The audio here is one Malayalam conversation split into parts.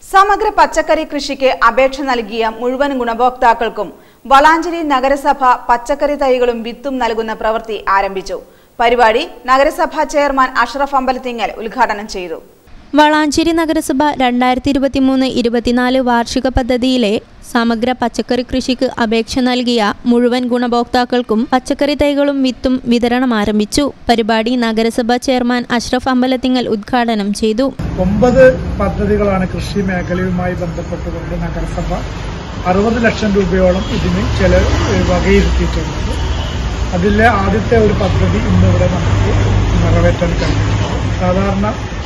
സമഗ്ര പച്ചക്കറി കൃഷിക്ക് അപേക്ഷ നൽകിയ മുഴുവൻ ഗുണഭോക്താക്കൾക്കും വളാഞ്ചേരി നഗരസഭ പച്ചക്കറി തൈകളും വിത്തും നൽകുന്ന പ്രവൃത്തി ആരംഭിച്ചു പരിപാടി നഗരസഭാ ചെയർമാൻ അഷ്റഫ് അമ്പലത്തിങ്ങൽ ഉദ്ഘാടനം ചെയ്തു വളാഞ്ചേരി നഗരസഭ രണ്ടായിരത്തി ഇരുപത്തിമൂന്ന് ഇരുപത്തിനാല് വാർഷിക പദ്ധതിയിലെ സമഗ്ര പച്ചക്കറി കൃഷിക്ക് അപേക്ഷ നൽകിയ മുഴുവൻ ഗുണഭോക്താക്കൾക്കും പച്ചക്കറി തൈകളും വിത്തും വിതരണം ആരംഭിച്ചു പരിപാടി നഗരസഭാ ചെയർമാൻ അഷ്റഫ് അമ്പലത്തിങ്ങൽ ഉദ്ഘാടനം ചെയ്തു ഒമ്പത് പദ്ധതികളാണ് കൃഷി മേഖലയുമായി ബന്ധപ്പെട്ടുകൊണ്ട് നഗരസഭ അറുപത് ലക്ഷം രൂപയോളം ഇതിന് ചെലവ് വകയിരുത്തിയിട്ടുള്ളത് അതിലെ ആദ്യത്തെ ഒരു പദ്ധതി ഇന്നിവിടെ നമുക്ക് നിറവേറ്റാൻ കഴിഞ്ഞിട്ടുണ്ട് സാധാരണ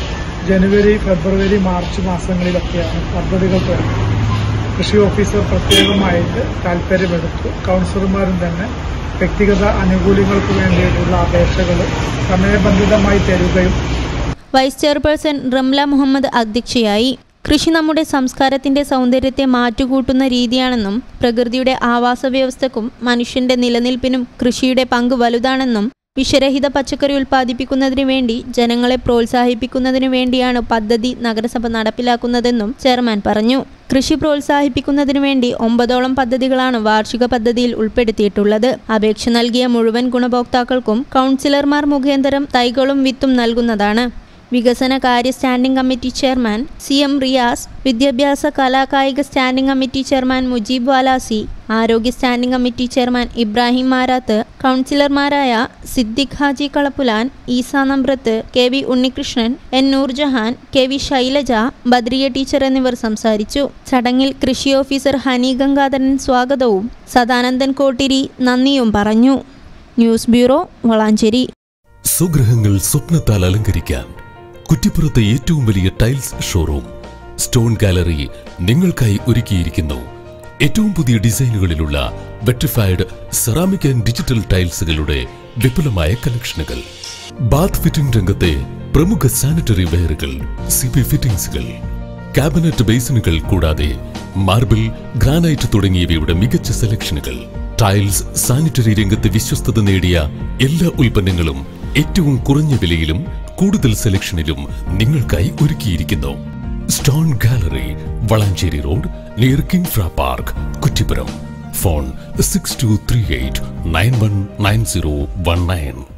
ജനുവരി ഫെബ്രുവരി മാർച്ച് മാസങ്ങളിലൊക്കെയാണ് പദ്ധതികൾ തുടങ്ങുന്നത് കൃഷി ഓഫീസർ പ്രത്യേകമായിട്ട് താല്പര്യമെടുത്തു കൗൺസിലർമാരും തന്നെ വ്യക്തിഗത ആനുകൂല്യങ്ങൾക്ക് വേണ്ടിയിട്ടുള്ള അപേക്ഷകൾ സമയബന്ധിതമായി തരികയും വൈസ് ചെയർപേഴ്സൺ റംല മുഹമ്മദ് അധ്യക്ഷയായി കൃഷി നമ്മുടെ സംസ്കാരത്തിന്റെ സൗന്ദര്യത്തെ മാറ്റുകൂട്ടുന്ന രീതിയാണെന്നും പ്രകൃതിയുടെ ആവാസ വ്യവസ്ഥക്കും മനുഷ്യന്റെ നിലനിൽപ്പിനും കൃഷിയുടെ പങ്ക് വലുതാണെന്നും വിഷരഹിത പച്ചക്കറി ഉൽപ്പാദിപ്പിക്കുന്നതിനു വേണ്ടി ജനങ്ങളെ പ്രോത്സാഹിപ്പിക്കുന്നതിനു വേണ്ടിയാണ് പദ്ധതി നഗരസഭ നടപ്പിലാക്കുന്നതെന്നും ചെയർമാൻ പറഞ്ഞു കൃഷി പ്രോത്സാഹിപ്പിക്കുന്നതിനു വേണ്ടി ഒമ്പതോളം പദ്ധതികളാണ് വാർഷിക പദ്ധതിയിൽ ഉൾപ്പെടുത്തിയിട്ടുള്ളത് അപേക്ഷ നൽകിയ മുഴുവൻ ഗുണഭോക്താക്കൾക്കും കൗൺസിലർമാർ മുഖേന്തരം തൈകളും വിത്തും നൽകുന്നതാണ് വികസന കാര്യ standing committee chairman C M Riyas വിദ്യാഭ്യാസ കലാകായിക standing committee chairman Mujeeb Valasi ആരോഗ്യ standing committee chairman Ibrahim Marath കൗൺസിലർമാരായ Siddique Haji Kalappulan Eesa Namrath K V Unnikrishnan N Noorjahan K V Shailaja Badriya teacher എന്നിവർ സംസാരിച്ചു ചടങ്ങിൽ കൃഷി ഓഫീസർ ഹനി ഗംഗാധരൻ സ്വാഗതവും സദാനന്ദൻ കോട്ടിരി നന്ദിയും പറഞ്ഞു ന്യൂസ് ബ്യൂറോ വളാഞ്ചേരി സ്വഗൃഹങ്ങൾ സ്വപ്നത്താൽ അലങ്കരിക്കാൻ കുറ്റിപ്പുറത്തെ ഏറ്റവും വലിയ ടൈൽസ് ഷോറൂം സ്റ്റോൺ ഗാലറി നിങ്ങൾക്കായി ഒരുക്കിയിരിക്കുന്നു ഏറ്റവും പുതിയ ഡിസൈനുകളിലുള്ള വെട്രിഫൈഡ് സെറാമിക് ആൻഡ് ഡിജിറ്റൽ ടൈൽസുകളുടെ വിപുലമായ കളക്ഷനുകൾ ബാത്ത് ഫിറ്റിംഗ് രംഗത്തെ പ്രമുഖ സാനിറ്ററി വെയറുകൾ സി പി ഫിറ്റിംഗ്സുകൾ കാബിനറ്റ് ബേസിനുകൾ കൂടാതെ മാർബിൾ ഗ്രാനൈറ്റ് തുടങ്ങിയവയുടെ മികച്ച സെലക്ഷനുകൾ ടൈൽസ് സാനിറ്ററി രംഗത്ത് വിശ്വസ്തത നേടിയ എല്ലാ ഉൽപ്പന്നങ്ങളും ഏറ്റവും കുറഞ്ഞ വിലയിലും കൂടുതൽ സെലക്ഷനിലും നിങ്ങൾക്കായി ഒരുക്കിയിരിക്കുന്നു stone gallery Valanchery road near Kinfra park Kuttippuram phone six two three eight nine one nine zero one nine